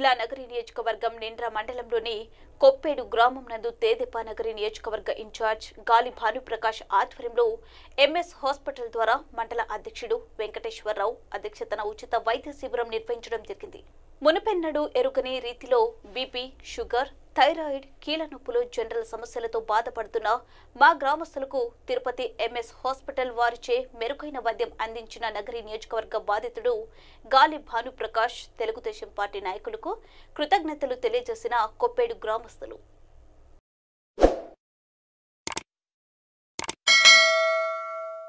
జిల్లా నగరి నియోజకవర్గం నిండ్ర మండలంలోని కొప్పేడు గ్రామం నందు తేదెపా నగరి నియోజకవర్గ ఇన్ఛార్జ్ గాలి భానుప్రకాష్ ఆధ్వర్యంలో ఎంఎస్ హాస్పిటల్ ద్వారా మండల అధ్యక్షుడు వెంకటేశ్వరరావు అధ్యక్షతన ఉచిత వైద్య శిబిరం నిర్వహించడం జరిగింది మునుపెన్నడు ఎరుగని రీతిలో బీపీ షుగర్ థైరాయిడ్ కీళ్ల నొప్పులు జనరల్ సమస్యలతో బాధపడుతున్న మా గ్రామస్తులకు తిరుపతి ఎంఎస్ హాస్పిటల్ వారిచే మెరుగైన వైద్యం అందించిన నగరి నియోజకవర్గ బాధితుడు గాలి భానుప్రకాష్ తెలుగుదేశం పార్టీ నాయకులకు కృతజ్ఞతలు తెలియజేసిన కొప్పేడు గ్రామస్తులు